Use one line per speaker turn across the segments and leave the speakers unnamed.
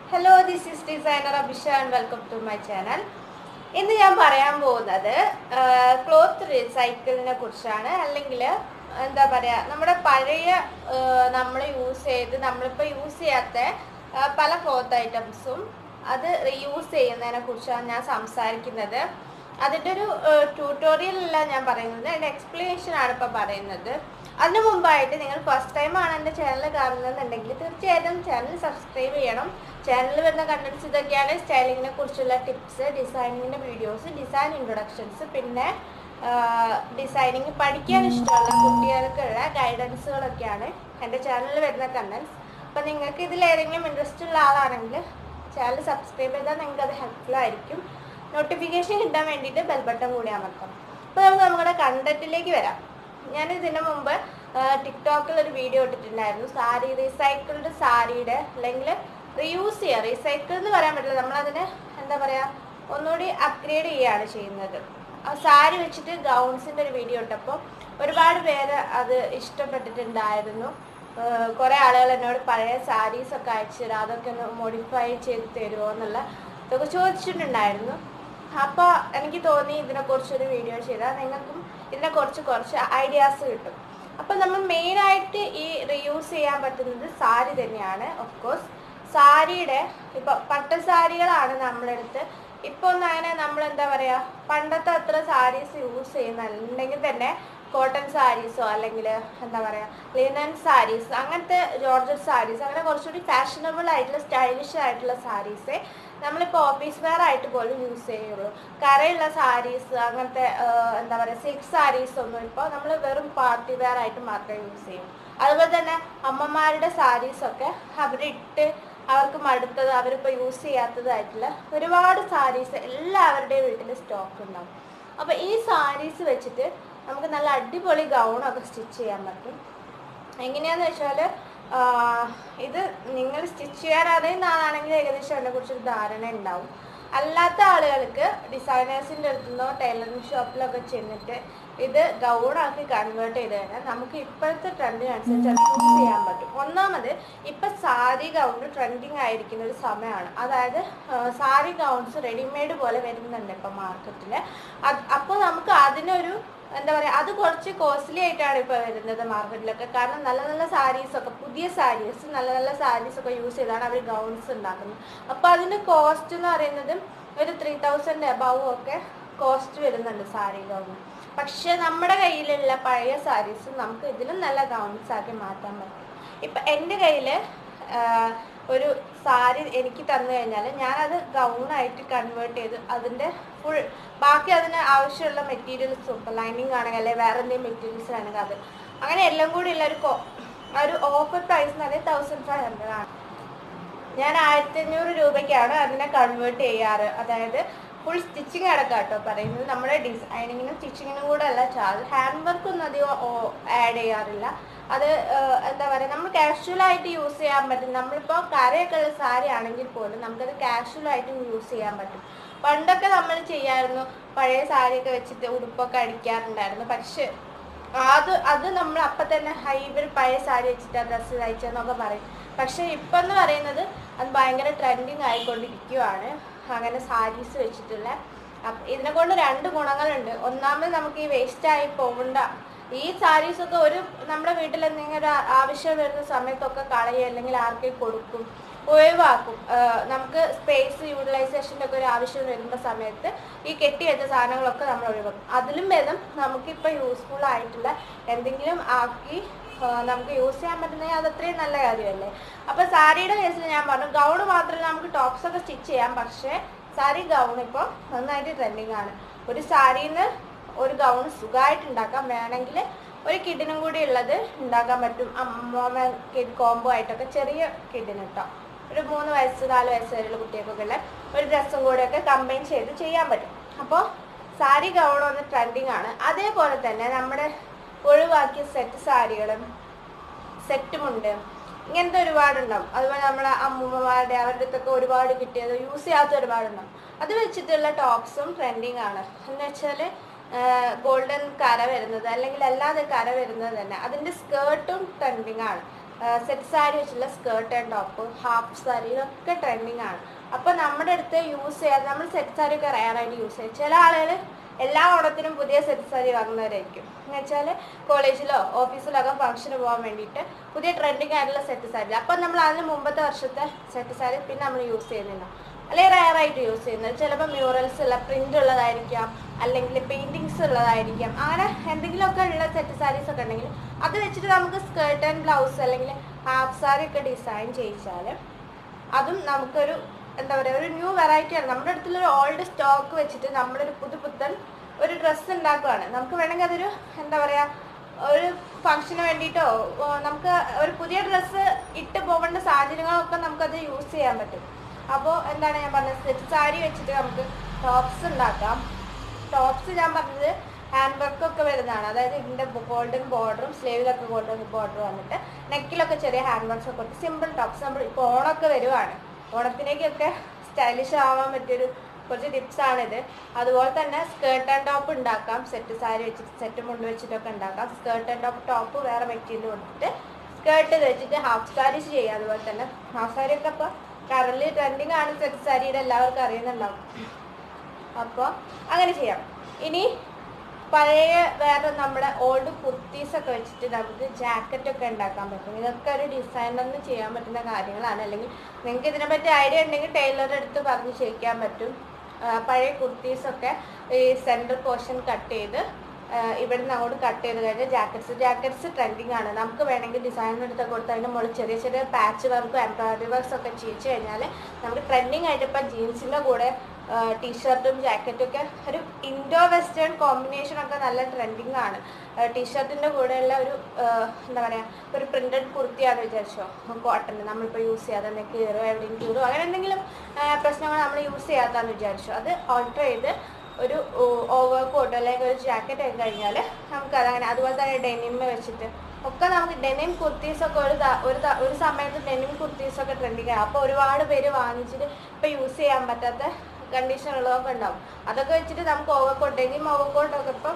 hello this is designer Abhisha and welcome to my channel ഇന്ന് ഞാൻ പറയാൻ പോകുന്നത് ക്ലോത്ത് റീസൈക്കിളിനെ കുറിച്ചാണ് അല്ലെങ്കിൽ എന്താ പറയുക നമ്മുടെ പഴയ നമ്മൾ യൂസ് ചെയ്ത് നമ്മളിപ്പോൾ യൂസ് ചെയ്യാത്ത ആ, പല ക്ലോത്ത് ഐറ്റംസും അത് റീയൂസ് ചെയ്യുന്നതിനെ കുറിച്ചാണ് ഞാൻ സംസാരിക്കുന്നത് അതിൻ്റെ ഒരു ട്യൂട്ടോറിയലല്ല ഞാൻ പറയുന്നത് അതിൻ്റെ എക്സ്പ്ലനേഷൻ ആണ് ഇപ്പോൾ പറയുന്നത് അതിനു മുമ്പായിട്ട് നിങ്ങൾ ഫസ്റ്റ് ടൈം ആണ് എൻ്റെ ചാനൽ കാണുന്നതെന്നുണ്ടെങ്കിൽ തീർച്ചയായിട്ടും ചാനൽ സബ്സ്ക്രൈബ് ചെയ്യണം ചാനലിൽ വരുന്ന കണ്ടൻസ് ഇതൊക്കെയാണ് സ്റ്റൈലിങ്ങിനെ കുറിച്ചുള്ള ടിപ്സ് ഡിസൈനിങ്ങിൻ്റെ വീഡിയോസ് ഡിസൈൻ ഇൻട്രൊഡക്ഷൻസ് പിന്നെ ഡിസൈനിങ് പഠിക്കാൻ ഇഷ്ടമുള്ള കുട്ടികൾക്കുള്ള ഗൈഡൻസുകളൊക്കെയാണ് എൻ്റെ ചാനലിൽ വരുന്ന കണ്ടൻസ് അപ്പം നിങ്ങൾക്ക് ഇതിൽ ഏതെങ്കിലും ഇൻട്രസ്റ്റ് ഉള്ള ആളാണെങ്കിൽ ചാനൽ സബ്സ്ക്രൈബ് ചെയ്താൽ നിങ്ങൾക്ക് അത് ഹെൽപ്ഫുൾ ആയിരിക്കും നോട്ടിഫിക്കേഷൻ കിട്ടാൻ വേണ്ടിയിട്ട് ബെൽ ബട്ടൺ കൂടി അമർത്താം അപ്പോൾ നമുക്ക് നമ്മുടെ കണ്ടന്റിലേക്ക് വരാം ഞാൻ ഇതിനു മുമ്പ് ടിക്ടോക്കിൽ ഒരു വീഡിയോ ഇട്ടിട്ടുണ്ടായിരുന്നു സാരി റീസൈക്കിൾഡ് സാരിയുടെ അല്ലെങ്കിൽ റീയൂസ് ചെയ്യുക റീസൈക്കിൾ എന്ന് പറയാൻ പറ്റില്ല നമ്മളതിനെ എന്താ പറയുക ഒന്നുകൂടി അപ്ഗ്രേഡ് ചെയ്യുകയാണ് ചെയ്യുന്നത് ആ സാരി വെച്ചിട്ട് ഗൗൺസിൻ്റെ ഒരു വീഡിയോ ഇട്ടപ്പോൾ ഒരുപാട് പേര് അത് ഇഷ്ടപ്പെട്ടിട്ടുണ്ടായിരുന്നു കുറേ ആളുകൾ എന്നോട് പഴയ സാരീസ് ഒക്കെ അയച്ചു തരാം അതൊക്കെ ഒന്ന് മോഡിഫൈ ചെയ്ത് തരുമോ എന്നുള്ള ഇതൊക്കെ ചോദിച്ചിട്ടുണ്ടായിരുന്നു അപ്പോൾ എനിക്ക് തോന്നി ഇതിനെക്കുറിച്ചൊരു വീഡിയോ ചെയ്താൽ നിങ്ങൾക്കും ഇതിനെക്കുറിച്ച് കുറച്ച് ഐഡിയാസ് കിട്ടും അപ്പം നമ്മൾ മെയിനായിട്ട് ഈ റീയൂസ് ചെയ്യാൻ പറ്റുന്നത് സാരി തന്നെയാണ് ഓഫ് കോഴ്സ് സാരിയുടെ ഇപ്പോൾ പട്ടുസാരികളാണ് നമ്മളെടുത്ത് ഇപ്പോൾ ഒന്നും അങ്ങനെ നമ്മൾ എന്താ പറയുക പണ്ടത്തെ അത്ര സാരീസ് യൂസ് ചെയ്യുന്നുണ്ടെങ്കിൽ തന്നെ കോട്ടൺ സാരീസോ അല്ലെങ്കിൽ എന്താ പറയുക ലിനൻ സാരീസ് അങ്ങനത്തെ ജോർജറ്റ് സാരീസ് അങ്ങനെ കുറച്ചുകൂടി ഫാഷനബിൾ ആയിട്ടുള്ള സ്റ്റൈലിഷ് ആയിട്ടുള്ള സാരീസേ നമ്മളിപ്പോൾ ഓഫീസ് വെയർ ആയിട്ട് പോലും യൂസ് ചെയ്യുള്ളൂ കരയുള്ള സാരീസ് അങ്ങനത്തെ ആ, എന്താ പറയുക സിൽക്ക് സാരീസ് ഒന്നും ഇപ്പോൾ നമ്മൾ വെറും പാർട്ടി വെയർ ആയിട്ട് മാത്രമേ യൂസ് ചെയ്യൂ അതുപോലെ തന്നെ അമ്മമാരുടെ സാരീസ് ഒക്കെ അവരിട്ട് അവർക്ക് മടുത്തത് അവരിപ്പോൾ യൂസ് ചെയ്യാത്തതായിട്ടുള്ള ഒരുപാട് സാരീസ് എല്ലാവരുടെയും വീട്ടിൽ സ്റ്റോക്ക് ഉണ്ടാവും അപ്പോൾ ഈ സാരീസ് വെച്ചിട്ട് നമുക്ക് നല്ല അടിപൊളി ഗൗണൊക്കെ സ്റ്റിച്ച് ചെയ്യാൻ പറ്റും എങ്ങനെയാന്ന് വെച്ചാൽ ഇത് നിങ്ങൾ സ്റ്റിച്ച് ചെയ്യാൻ അറിയുന്ന ആളാണെങ്കിൽ ഏകദേശം അതിനെ കുറിച്ചൊരു ധാരണ ഉണ്ടാവും അല്ലാത്ത ആളുകൾക്ക് ഡിസൈനേഴ്സിൻ്റെ അടുത്തുനിന്നോ ടൈലറിംഗ് ഷോപ്പിലൊക്കെ ചെന്നിട്ട് ഇത് ഗൗണാക്കി കൺവേർട്ട് ചെയ്ത് കഴിഞ്ഞാൽ നമുക്ക് ഇപ്പോഴത്തെ ട്രെൻഡിനനുസരിച്ച് അത് യൂസ് ചെയ്യാൻ പറ്റും ഒന്നാമത് ഇപ്പം സാരി ഗൗൺ ട്രെൻഡിങ് ആയിരിക്കുന്ന ഒരു സമയമാണ് അതായത് സാരി ഗൗൺസ് റെഡിമെയ്ഡ് പോലെ വരുന്നുണ്ട് ഇപ്പം മാർക്കറ്റിൽ അപ്പോൾ നമുക്ക് അതിനൊരു എന്താ പറയുക അത് കുറച്ച് കോസ്റ്റ്ലി ആയിട്ടാണ് ഇപ്പോൾ വരുന്നത് മാർക്കറ്റിലൊക്കെ കാരണം നല്ല നല്ല സാരീസ് ഒക്കെ പുതിയ സാരീസ് നല്ല നല്ല സാരീസ് ഒക്കെ യൂസ് ചെയ്താണ് അവർ ഗൗൺസ് ഉണ്ടാക്കുന്നത് അപ്പോൾ അതിൻ്റെ കോസ്റ്റ് എന്ന് പറയുന്നത് ഒരു ത്രീ തൗസൻഡ് എബവ് ഒക്കെ കോസ്റ്റ് വരുന്നുണ്ട് സാരി ഗൗൺ പക്ഷെ നമ്മുടെ കയ്യിലുള്ള പഴയ സാരീസ് നമുക്ക് ഇതിലും നല്ല ഗൗൺസ് ആക്കി മാറ്റാൻ പറ്റും ഇപ്പം എൻ്റെ കയ്യിൽ ഒരു സാരി എനിക്ക് തന്നു കഴിഞ്ഞാൽ ഞാനത് ഗൗണായിട്ട് കൺവേർട്ട് ചെയ്ത് അതിൻ്റെ ഫുൾ ബാക്കി അതിന് ആവശ്യമുള്ള മെറ്റീരിയൽസും ഇപ്പോൾ ലൈനിങ് ആണെങ്കിൽ അല്ലെങ്കിൽ വേറെ എന്തെങ്കിലും മെറ്റീരിയൽസ് ആണെങ്കിൽ അത് അങ്ങനെ എല്ലാം കൂടി ഉള്ള ഒരു കോ- ഒരു ഓഫർ പ്രൈസ് എന്ന് പറയുന്നത് തൗസൻഡ് ഫൈവ് ഹൺഡ്രഡ് ആണ് ഞാൻ ആയിരത്തി അഞ്ഞൂറ് രൂപയ്ക്കാണ് അതിനെ കൺവേർട്ട് ചെയ്യാറ് അതായത് ഫുൾ സ്റ്റിച്ചിങ് അടക്കം കേട്ടോ പറയുന്നത് നമ്മുടെ ഡിസൈനിങ്ങിനും സ്റ്റിച്ചിങ്ങിനും കൂടെ അല്ല ചാർജ് ഹാൻഡ് വർക്ക് ഒന്നും അധികം ആഡ് ചെയ്യാറില്ല അത് ഏഹ്, എന്താ പറയുക നമ്മൾ കാഷ്വൽ ആയിട്ട് യൂസ് ചെയ്യാൻ പറ്റും നമ്മളിപ്പോൾ കരയൊക്കെ ഉള്ള സാരി ആണെങ്കിൽ പോലും നമുക്കത് കാഷ്വൽ ആയിട്ട് യൂസ് ചെയ്യാൻ പറ്റും പണ്ടൊക്കെ നമ്മൾ ചെയ്യായിരുന്നു പഴയ സാരിയൊക്കെ വെച്ചിട്ട് ഉടുപ്പൊക്കെ അടിക്കാറുണ്ടായിരുന്നു പക്ഷെ അത് അത് നമ്മൾ അപ്പം തന്നെ ഹൈ ഇവർ പഴയ സാരി വെച്ചിട്ട് ഡ്രസ്സ് തയ്ച്ചെന്നൊക്കെ പറയും പക്ഷെ ഇപ്പം എന്ന് പറയുന്നത് അത് ഭയങ്കര ട്രെൻഡിങ് ആയിക്കൊണ്ടിരിക്കുവാണ് അങ്ങനെ സാരീസ് വെച്ചിട്ടുള്ള അപ്പ ഇതിനെ കൊണ്ട് രണ്ട് ഗുണങ്ങളുണ്ട് ഒന്നാമത് നമുക്ക് ഈ വേസ്റ്റ് ആയി പോകണ്ട ഈ സാരീസ് ഒക്കെ ഒരു നമ്മുടെ വീട്ടിൽ എന്തെങ്കിലും ഒരു ആവശ്യം വരുന്ന സമയത്തൊക്കെ കളയും അല്ലെങ്കിൽ ആർക്കെങ്കിലും കൊടുക്കും ഒഴിവാക്കും ആഹ് നമുക്ക് സ്പേസ് യൂട്ടിലൈസേഷൻ്റെ ഒക്കെ ഒരു ആവശ്യം വരുന്ന സമയത്ത് ഈ കെട്ടി വെച്ച സാധനങ്ങളൊക്കെ നമ്മൾ ഒഴിവാക്കും അതിലും ഭേദം നമുക്കിപ്പോൾ യൂസ്ഫുൾ ആയിട്ടുള്ള എന്തെങ്കിലും ആക്കി ആഹ് നമുക്ക് യൂസ് ചെയ്യാൻ പറ്റുന്നെങ്കിൽ അത് അത്രയും നല്ല കാര്യമല്ലേ അപ്പോൾ സാരിയുടെ കേസിൽ ഞാൻ പറഞ്ഞു ഗൗൺ മാത്രമല്ല നമുക്ക് ടോപ്സ് ഒക്കെ സ്റ്റിച്ച് ചെയ്യാം പക്ഷേ സാരി ഗൗൺ ഇപ്പോൾ നന്നായിട്ട് ട്രെൻഡിങ് ആണ് ഒരു സാരിന്ന് ഒരു ഗൗൺ സുഖമായിട്ട് ഉണ്ടാക്കാം വേണമെങ്കിൽ ഒരു കിഡിനും കൂടി ഉള്ളത് ഉണ്ടാക്കാൻ പറ്റും അമ്മ കിഡ് കോംബോ ആയിട്ടൊക്കെ ചെറിയ കിഡിന് കേട്ടോ ഒരു മൂന്ന് വയസ്സ് നാല് വയസ്സ് വരെയുള്ള കുട്ടികൾക്കൊക്കെ ഉള്ള ഒരു ഡ്രസ്സും കൂടെയൊക്കെ കമ്പൈൻ ചെയ്ത് ചെയ്യാൻ പറ്റും അപ്പോൾ സാരി ഗൗൺ ഒന്ന് ട്രെൻഡിങ് ആണ് അതേപോലെ തന്നെ നമ്മുടെ ഒഴിവാക്കിയ സെറ്റ് സാരികളും സെറ്റുമുണ്ട് ഇങ്ങനത്തെ ഒരുപാടുണ്ടാവും അതുപോലെ നമ്മളെ അമ്മൂമ്മമാരുടെ അവരുടെ അടുത്തൊക്കെ ഒരുപാട് കിട്ടിയത് യൂസ് ചെയ്യാത്ത ഒരുപാടുണ്ടാവും അത് വെച്ചിട്ടുള്ള ടോപ്സും ട്രെൻഡിങ് ആണ് എന്ന് വെച്ചാൽ ഗോൾഡൻ കര വരുന്നത് അല്ലെങ്കിൽ അല്ലാതെ കര വരുന്നത് തന്നെ അതിൻ്റെ സ്കേർട്ടും ട്രെൻഡിങ് ആണ് സെറ്റ് സാരി വെച്ചുള്ള skirt and top half sari ഇതൊക്കെ ട്രെൻഡിങ് ആണ് അപ്പോൾ നമ്മുടെ അടുത്ത് യൂസ് ചെയ്യാതെ നമ്മൾ സെറ്റ് സാരി ഒക്കെ റയറായിട്ട് യൂസ് ചെയ്യും ചില ആളുകൾ എല്ലാ ഓണത്തിനും പുതിയ സെറ്റ് സാരി വാങ്ങുന്നവരായിരിക്കും എന്ന് വെച്ചാൽ കോളേജിലോ ഓഫീസിലോ ഒക്കെ ഫംഗ്ഷന് പോകാൻ വേണ്ടിയിട്ട് പുതിയ ട്രെൻഡിങ് ആയിട്ടുള്ള സെറ്റ് സാരി അപ്പം നമ്മൾ അതിന് മുമ്പത്തെ വർഷത്തെ സെറ്റ് സാരി പിന്നെ നമ്മൾ യൂസ് ചെയ്യുന്നില്ല അല്ലെങ്കിൽ റയറായിട്ട് യൂസ് ചെയ്യുന്നത് ചിലപ്പോൾ മ്യൂറൽസ് ഉള്ള പ്രിന്റ് ഉള്ളതായിരിക്കാം അല്ലെങ്കിൽ പെയിന്റിങ്സ് ഉള്ളതായിരിക്കാം അങ്ങനെ എന്തെങ്കിലുമൊക്കെ ഉള്ള സെറ്റ് സാരീസ് ഒക്കെ ഉണ്ടെങ്കിൽ അത് വെച്ചിട്ട് നമുക്ക് സ്കേർട്ട് ആൻഡ് ബ്ലൗസ് അല്ലെങ്കിൽ ഹാഫ് സാരി ഒക്കെ ഡിസൈൻ ചെയ്യിച്ചാൽ അതും നമുക്കൊരു എന്താ പറയുക ഒരു ന്യൂ വെറൈറ്റി ആണ് നമ്മുടെ അടുത്തുള്ള ഒരു ഓൾഡ് സ്റ്റോക്ക് വെച്ചിട്ട് നമ്മുടെ ഒരു പുതു പുത്തൻ ഒരു ഡ്രസ്സ് ഉണ്ടാക്കുകയാണ് നമുക്ക് വേണമെങ്കിൽ അതൊരു എന്താ പറയുക ഒരു ഫംഗ്ഷന് വേണ്ടിയിട്ടോ ഓ, നമുക്ക് ഒരു പുതിയ ഡ്രസ്സ് ഇട്ട് പോകേണ്ട സാഹചര്യങ്ങളൊക്കെ നമുക്കത് യൂസ് ചെയ്യാൻ പറ്റും അപ്പോൾ എന്താണ് ഞാൻ പറഞ്ഞത് സെറ്റ് സാരി വെച്ചിട്ട് നമുക്ക് ടോപ്സ് ഉണ്ടാക്കാം ടോപ്സ് ഞാൻ പറഞ്ഞത് ഹാൻഡ് വർക്ക് ഒക്കെ വരുന്നതാണ് അതായത് ഇതിൻ്റെ ഗോൾഡൻ ബോർഡറും സ്ലീവിലൊക്കെ ഗോൾഡൻ ബോർഡർ വന്നിട്ട് നെക്കിലൊക്കെ ചെറിയ ഹാൻഡ് വർക്ക്സ് ഒക്കെ കൊടുത്ത് സിമ്പിൾ ടോപ്സ് നമ്മൾ ഇപ്പോൾ ഓണമൊക്കെ വരുവാണ് ഓണത്തിനേക്കൊക്കെ സ്റ്റൈലിഷ് ആവാൻ പറ്റിയൊരു കുറച്ച് ടിപ്സ് ആണിത് അതുപോലെ തന്നെ സ്കേർട്ട് ആൻഡ് ടോപ്പ് ഉണ്ടാക്കാം സെറ്റ് സാരി വെച്ചിട്ട് സെറ്റ് മുണ്ട് വെച്ചിട്ടൊക്കെ ഉണ്ടാക്കാം സ്കേർട്ട് ആൻഡ് ടോപ്പ് ടോപ്പ് വേറെ മെറ്റീരിയൽ കൊടുത്തിട്ട് സ്കേർട്ട് വെച്ചിട്ട് ഹാഫ് സാരീസ് ചെയ്യാം അതുപോലെ തന്നെ ഹാഫ് സാരി ഒക്കെ ഇപ്പോൾ കറന്റ് ട്രെൻഡിങ് ആണ് സെറ്റ് സാരിയുടെ എല്ലാവർക്കും അറിയുന്നുണ്ടാവും അപ്പോൾ അങ്ങനെ ചെയ്യാം ഇനി പഴയ വേറെ നമ്മുടെ ഓൾഡ് കുർത്തീസ് ഒക്കെ വെച്ചിട്ട് നമുക്ക് ജാക്കറ്റ് ഒക്കെ ഉണ്ടാക്കാൻ പറ്റും ഇതൊക്കെ ഒരു ഡിസൈനറിന് ചെയ്യാൻ പറ്റുന്ന കാര്യങ്ങളാണ് അല്ലെങ്കിൽ നിങ്ങൾക്ക് ഇതിനെപ്പറ്റി ഐഡിയ ഉണ്ടെങ്കിൽ ടൈലറുടെ അടുത്ത് പറഞ്ഞ് ചെയ്യിക്കാൻ പറ്റും ആ, പഴയ കുർത്തീസൊക്കെ ഈ സെൻട്രൽ പോർഷൻ കട്ട് ചെയ്ത് ആ, ഇവിടുന്ന് അങ്ങോട്ട് കട്ട് ചെയ്ത് കഴിഞ്ഞാൽ ജാക്കറ്റ്സ് ജാക്കറ്റ്സ് ട്രെൻഡിങ് ആണ് നമുക്ക് വേണമെങ്കിൽ ഡിസൈനർ എടുത്ത് കൊടുത്ത് അതിൻ്റെ മുകളിൽ ചെറിയ ചെറിയ പാച്ച് വർക്കും എംബ്രോയിഡറി വർക്ക്സ് ഒക്കെ ചെയ്യിച്ച് കഴിഞ്ഞാൽ നമുക്ക് ട്രെൻഡിങ് ആയിട്ട് ഇപ്പം ജീൻസിൻ്റെ കൂടെ ടീഷർട്ടും ജാക്കറ്റും ഒക്കെ ഒരു ഇൻഡോ വെസ്റ്റേൺ കോമ്പിനേഷൻ ഒക്കെ നല്ല ട്രെൻഡിങ് ആണ് ടീഷർട്ടിൻ്റെ കൂടെയുള്ള ഒരു ആ, എന്താ പറയുക ഒരു പ്രിന്റഡ് കുർത്തിയാണെന്ന് വിചാരിച്ചോ കോട്ടൺ നമ്മളിപ്പോൾ യൂസ് ചെയ്യാതെ എന്തെങ്കിലും കീറോ എവിടെയും കീറോ അങ്ങനെ എന്തെങ്കിലും ആ, പ്രശ്നങ്ങൾ നമ്മൾ യൂസ് ചെയ്യാത്താന്ന് വിചാരിച്ചു അത് ഓൾട്ടർ ചെയ്ത് ഒരു ഓവർ കോട്ട് അല്ലെങ്കിൽ ഒരു ജാക്കറ്റ് ഒക്കെ കഴിഞ്ഞാൽ നമുക്ക് അതങ്ങനെ അതുപോലെ തന്നെ ഡെനിമ വെച്ചിട്ട് ഒക്കെ നമുക്ക് ഡെനിം കുർത്തീസ് ഒക്കെ ഒരു ദ- ഒരു ദ- ഒരു സമയത്ത് ഡെനിം കുർത്തീസ് ഒക്കെ ട്രെൻഡിങ് ആയി അപ്പോൾ ഒരുപാട് പേര് വാങ്ങിച്ചിട്ട് ഇപ്പം യൂസ് ചെയ്യാൻ പറ്റാത്ത കണ്ടീഷൻ ഉള്ളതൊക്കെ ഉണ്ടാവും അതൊക്കെ വെച്ചിട്ട് നമുക്ക് ഓവർ കോട്ട് ഡെനിം ഓവർ കോട്ടൊക്കെ ഇപ്പം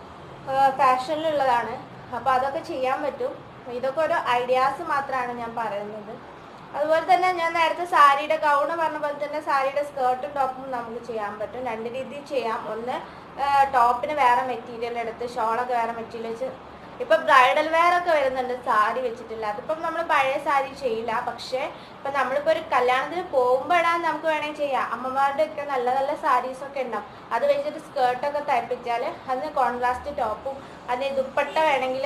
ഫാഷനിലുള്ളതാണ് അപ്പോൾ അതൊക്കെ ചെയ്യാൻ പറ്റും ഇതൊക്കെ ഒരു ഐഡിയാസ് മാത്രമാണ് ഞാൻ പറയുന്നത് അതുപോലെ തന്നെ ഞാൻ നേരത്തെ സാരിയുടെ ഗൗണ് പറഞ്ഞ പോലെ തന്നെ സാരിയുടെ സ്കേർട്ടും ടോപ്പും നമുക്ക് ചെയ്യാൻ പറ്റും രണ്ട് രീതിയിൽ ചെയ്യാം ഒന്ന് ടോപ്പിന് വേറെ മെറ്റീരിയൽ എടുത്ത് ഷോളൊക്കെ വേറെ മെറ്റീരിയൽ വെച്ച് ഇപ്പൊ ബ്രൈഡൽ വെയർ ഒക്കെ വരുന്നുണ്ട് സാരി വെച്ചിട്ടില്ല അതിപ്പം നമ്മൾ പഴയ സാരി ചെയ്യില്ല പക്ഷേ ഇപ്പൊ നമ്മളിപ്പോ ഒരു കല്യാണത്തിന് പോകുമ്പോൾ ഇടാൻ നമുക്ക് വേണമെങ്കിൽ ചെയ്യാം അമ്മമാരുടെ ഒക്കെ നല്ല നല്ല സാരീസ് ഒക്കെ ഉണ്ടാവും അത് വെച്ചിട്ട് സ്കേർട്ടൊക്കെ തയ്പ്പിച്ചാൽ അതിന് കോൺട്രാസ്റ്റ് ടോപ്പും അതിന് ദുപ്പട്ട വേണമെങ്കിൽ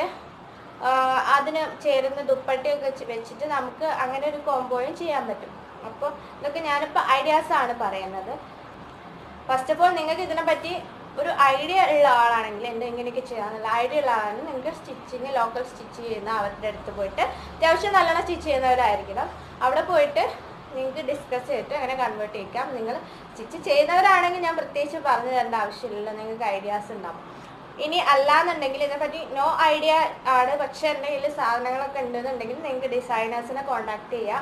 അതിന് ചേരുന്ന ദുപ്പട്ടയൊക്കെ വെച്ച് വെച്ചിട്ട് നമുക്ക് അങ്ങനെ ഒരു കോംബോയും ചെയ്യാൻ പറ്റും അപ്പോൾ ഇതൊക്കെ ഞാനിപ്പോൾ ഐഡിയാസ് ആണ് പറയുന്നത് ഫസ്റ്റ് ഓഫ് ഓൾ നിങ്ങൾക്ക് ഇതിനെപ്പറ്റി ഒരു ഐഡിയ ഉള്ള ആളാണെങ്കിൽ എന്താ ഇങ്ങനെയൊക്കെ ചെയ്യാന്നുള്ള ഐഡിയ ഉള്ള ആളാണെങ്കിൽ നിങ്ങൾക്ക് സ്റ്റിച്ചിങ് ലോക്കൽ സ്റ്റിച്ച് ചെയ്യുന്ന അവരുടെ അടുത്ത് പോയിട്ട് അത്യാവശ്യം നല്ലോണം സ്റ്റിച്ച് ചെയ്യുന്നവരായിരിക്കണം അവിടെ പോയിട്ട് നിങ്ങൾക്ക് ഡിസ്കസ് ചെയ്തിട്ട് അങ്ങനെ കൺവേർട്ട് ചെയ്യിക്കാം നിങ്ങൾ സ്റ്റിച്ച് ചെയ്യുന്നവരാണെങ്കിൽ ഞാൻ പ്രത്യേകിച്ച് പറഞ്ഞു തരേണ്ട ആവശ്യമില്ലല്ലോ നിങ്ങൾക്ക് ഐഡിയാസ് ഉണ്ടാവും ഇനി അല്ലാന്നുണ്ടെങ്കിൽ ഇതിനെപ്പറ്റി നോ ഐഡിയ ആണ് പക്ഷെ എൻ്റെ കയ്യിൽ സാധനങ്ങളൊക്കെ ഉണ്ടെന്നുണ്ടെങ്കിൽ നിങ്ങൾക്ക് ഡിസൈനേഴ്സിനെ കോൺടാക്ട് ചെയ്യാം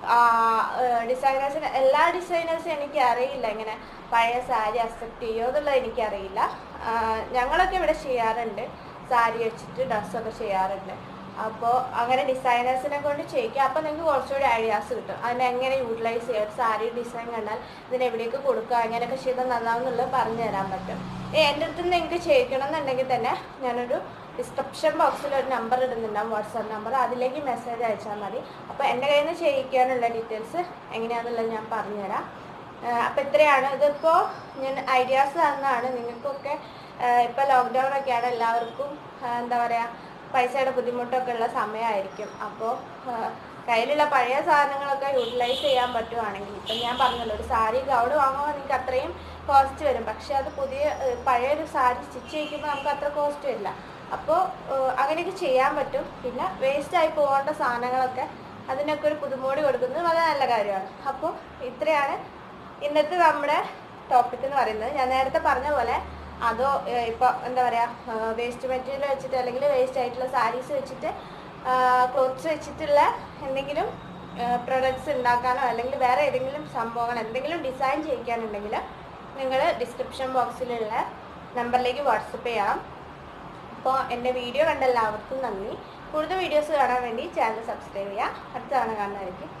ഡിസൈനേഴ്സിന് എല്ലാ ഡിസൈനേഴ്സും എനിക്ക് അറിയില്ല ഇങ്ങനെ പഴയ സാരി അക്സെപ്റ്റ് ചെയ്യുമോ എന്നുള്ളത് എനിക്കറിയില്ല ആ, ഞങ്ങളൊക്കെ ഇവിടെ ചെയ്യാറുണ്ട് സാരി വെച്ചിട്ട് ഡ്രസ്സൊക്കെ ചെയ്യാറുണ്ട് അപ്പോൾ അങ്ങനെ ഡിസൈനേഴ്സിനെ കൊണ്ട് ചെയ്യിക്കുക അപ്പോൾ നിങ്ങൾക്ക് കുറച്ചുകൂടി ഐഡിയാസ് കിട്ടും അതിനെ എങ്ങനെ യൂട്ടിലൈസ് ചെയ്യുക ഒരു സാരി ഡിസൈൻ കണ്ടാൽ ഇതിന് എവിടേക്ക് കൊടുക്കുക അങ്ങനെയൊക്കെ ചെയ്താൽ നന്നാവും എന്നുള്ളത് പറഞ്ഞു തരാൻ പറ്റും ഏ, എൻ്റെ അടുത്ത് നിന്ന് നിങ്ങൾക്ക് ചെയ്യിക്കണം എന്നുണ്ടെങ്കിൽ തന്നെ ഞാനൊരു ഡിസ്ക്രിപ്ഷൻ ബോക്സിൽ ഒരു നമ്പർ ഇടുന്നുണ്ടാവും വാട്സാപ്പ് നമ്പർ അതിലേക്ക് മെസ്സേജ് അയച്ചാൽ മതി അപ്പോൾ എൻ്റെ കയ്യിൽ നിന്ന് ചെയ്യിക്കാനുള്ള ഡീറ്റെയിൽസ് എങ്ങനെയാണെന്നുള്ളത് ഞാൻ പറഞ്ഞുതരാം അപ്പോൾ ഇത്രയാണ് ഇതിപ്പോൾ ഞാൻ ഐഡിയാസ് തന്നതാണ് നിങ്ങൾക്കൊക്കെ ഇപ്പോൾ ലോക്ക്ഡൗൺ ഒക്കെയാണ് എല്ലാവർക്കും ആ, എന്താ പറയുക പൈസയുടെ ബുദ്ധിമുട്ടൊക്കെ ഉള്ള സമയമായിരിക്കും അപ്പോൾ കയ്യിലുള്ള പഴയ സാധനങ്ങളൊക്കെ യൂട്ടിലൈസ് ചെയ്യാൻ പറ്റുവാണെങ്കിൽ ഇപ്പം ഞാൻ പറഞ്ഞല്ലോ ഒരു സാരി ഗൗഡ് വാങ്ങുമ്പോൾ നിങ്ങൾക്ക് അത്രയും കോസ്റ്റ് വരും പക്ഷെ അത് പുതിയ ഏഹ്, പഴയൊരു സാരി സ്റ്റിച്ച് ചെയ്യിക്കുമ്പോൾ നമുക്ക് അത്ര കോസ്റ്റ് വരില്ല അപ്പോൾ അങ്ങനെയൊക്കെ ചെയ്യാൻ പറ്റും പിന്നെ വേസ്റ്റായി പോകേണ്ട സാധനങ്ങളൊക്കെ അതിനൊക്കെ ഒരു പുതുമോടി കൊടുക്കുന്നത് വളരെ നല്ല കാര്യമാണ് അപ്പോൾ ഇത്രയാണ് ഇന്നത്തെ നമ്മുടെ ടോപ്പിക് എന്ന് പറയുന്നത് ഞാൻ നേരത്തെ പറഞ്ഞ പോലെ അതോ ഏഹ്, ഇപ്പൊ എന്താ പറയാ വേസ്റ്റ് മെറ്റീരിയൽ വെച്ചിട്ട് അല്ലെങ്കിൽ വേസ്റ്റ് ആയിട്ടുള്ള സാരീസ് വെച്ചിട്ട് ക്ലോത്ത്സ് വെച്ചിട്ടുള്ള എന്തെങ്കിലും പ്രൊഡക്ട്സ് ഉണ്ടാക്കാനോ അല്ലെങ്കിൽ വേറെ ഏതെങ്കിലും സംഭവങ്ങൾ എന്തെങ്കിലും ഡിസൈൻ ചെയ്യിക്കാനുണ്ടെങ്കിൽ നിങ്ങൾ ഡിസ്ക്രിപ്ഷൻ ബോക്സിലുള്ള നമ്പറിലേക്ക് വാട്സപ്പ് ചെയ്യാം അപ്പോൾ എൻ്റെ വീഡിയോ കണ്ട എല്ലാവർക്കും നന്ദി കൂടുതൽ വീഡിയോസ് കാണാൻ വേണ്ടി ചാനൽ സബ്സ്ക്രൈബ് ചെയ്യുക അടുത്ത തവണ കാണുന്നതായിരിക്കും